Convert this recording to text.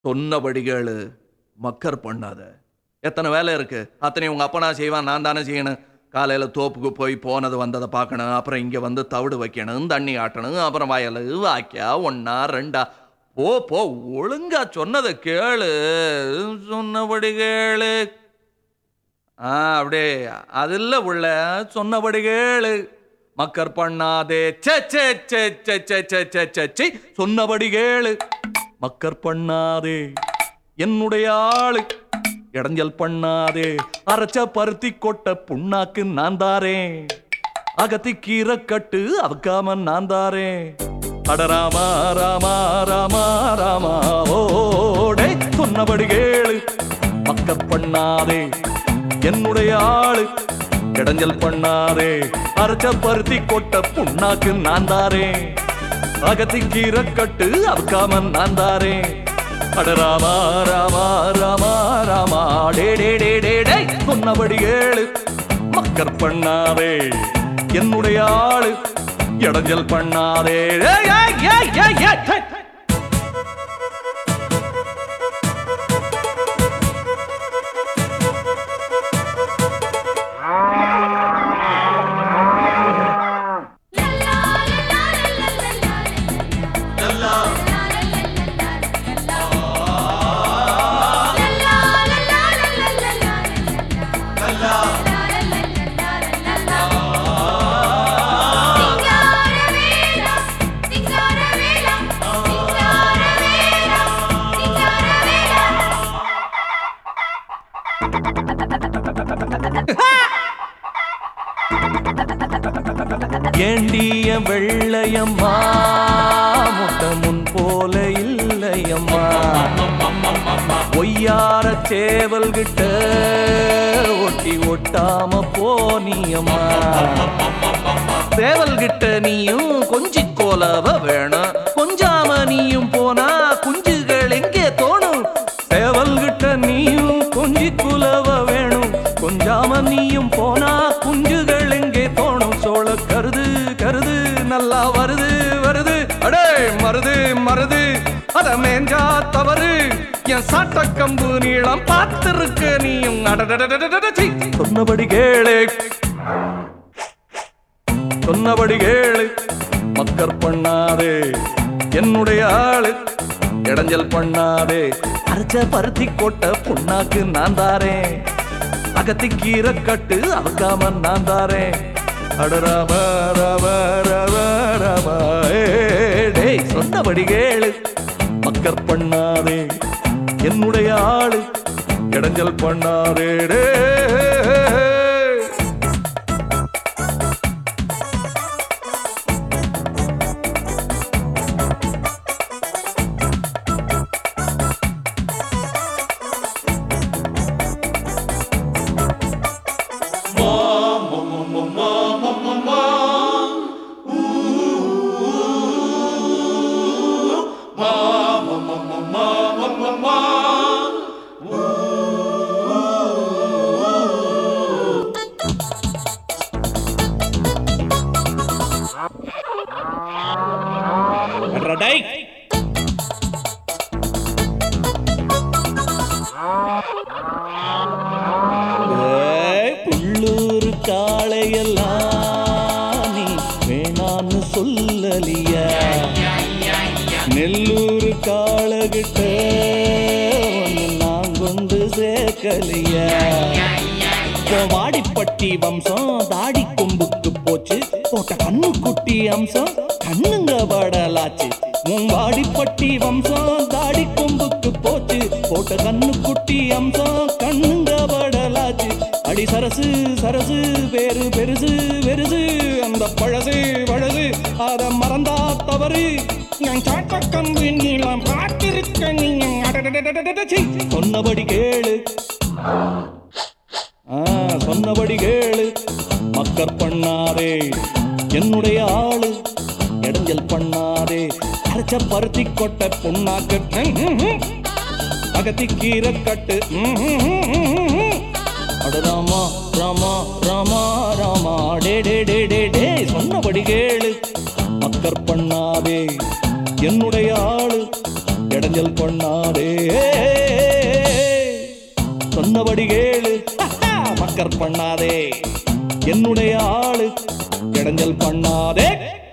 சொன்னபடி கேளு மக்கர் பண்ணாத எத்தனை வேலை இருக்கு அத்தனை உங்க அப்பனா செய்வான் நான் தானே செய்யணும் காலையில தோப்புக்கு போய் போனது வந்ததை பார்க்கணும் அப்புறம் இங்க வந்து தவிடு வைக்கணும் தண்ணி ஆட்டணும் அப்புறம் வயல் வாக்கியா ஒன்னா ரெண்டா போ போ ஒழுங்கா சொன்னதை கேளு சொன்னபடி கேளு ஆ அப்படியே அதில் உள்ள சொன்னபடி கேளு மக்கர் பண்ணாதே சே சே சே சே சே சே சே சே சே சொன்னபடி கேளு மக்கர் பண்ணாதே என்னுடைய ஆளு இடைஞ்சல் பண்ணாதே அரைச்ச பருத்தி கொட்ட புண்ணாக்கு நான் தாரேன் அகத்தி கீரை கட்டு அவக்காம நான் தாரேன் அட ராமா ராமா ராமா ராமா ஓடே சொன்னபடி கேளு மக்கர் பண்ணாதே என்னுடைய ஆளு இடைஞ்சல் பண்ணாதே அரைச்ச பருத்தி கொட்ட புண்ணாக்கு நான் தாரேன் அகத்தி கீரை கட்டு அவக்காம நான் தாரேன் அட ராமா ராமா ராமா ராமா டே டே டே டே டே சொன்னபடி ஏழு மக்கர் பண்ணாதே என்னுடைய ஆளு இடைஞ்சல் பண்ணாதே ஏய், ஏய், ஏய், ஏய், ஏய், ஏய். ஏண்டிய வெள்ளையம்மா முட்டை முன் போல இல்லையம்மா ஒய்யார சேவல் கிட்ட ஒட்டி ஒட்டாம போனியம்மா சேவல் கிட்ட நீயும் கொஞ்சி கோலவ வேணும் கொஞ்சாம நீயும் போனா குஞ்சுகள் எங்கே தோணும் சேவல் கிட்ட நீயும் கொஞ்சி குலவ வேணும் கொஞ்சாம நீயும் போனா குஞ்சுகள் எங்கே தோணும் சோழ கருது கருது நல்லா வருது வருது அடே மருது மருது அத மேஞ்சா தவறு என் சாட்ட கம்பு நீளம் பார்த்திருக்க நீயும் அடடடடடடட, சீ. சொன்னபடி கேளே சொன்னபடி கேளு மக்கர் பண்ணாதே என்னுடைய ஆளு இடைஞ்சல் பண்ணாதே அரைச்ச பருத்தி கொட்ட புண்ணாக்கு நான் தாரேன் அகத்தி கீரை கட்டு அவக்காம நான் தாரேன் அட ராம ராம ராம ராம ஏ, டேய் சொன்னபடி கேளு மக்கர் பண்ணாதே என்னுடைய ஆளு இடைஞ்சல் பண்ணாதே டே டேய் ஏய், புள்ளூர் காளையெல்லாம் நீ வேணான்னு சொல்லலியா நெல்லூர் காளகிட்ட ஒன்னு நான் கொண்டு சேர்க்கலியா இப்போ வாடிப்பட்டி வம்சம் தாடி கொம்புக்கு போச்சு போட்ட கண்ணு குட்டி அம்சம் கண்ணுங்க படலாச்சு உன் வாடிப்பட்டி வம்சம் தாடி கொம்புக்கு போச்சு போட்ட கண்ணு குட்டி அம்சம் கண்ணுங்க படலாச்சு அடி சரசு சரசு வேறு பெருசு பெருசு அந்த பழசு பழசு அத மறந்தா தவறு என் சாட்ட கம்பு நீளம் பார்த்திருக்க நீங்க அடடடடடடட, சீ. சொன்னபடி கேளு ஆ, சொன்னபடி கேளு மக்கர் பண்ணாதே என்னுடைய ஆளு இடைஞ்சல் பண்ணாதே அரைச்ச பருத்தி கொட்ட புண்ணாக்கு அகத்தி கீரை கட்டு அட ராமா ராமா ராமா ராமா டே டே டே டே டே சொன்னபடி கேளு மக்கர் பண்ணாதே என்னுடைய ஆளு இடைஞ்சல் பண்ணாதே சொன்னபடி கேளு மக்கர் பண்ணாதே என்னுடைய ஆளு இடைஞ்சல் பண்ணாதே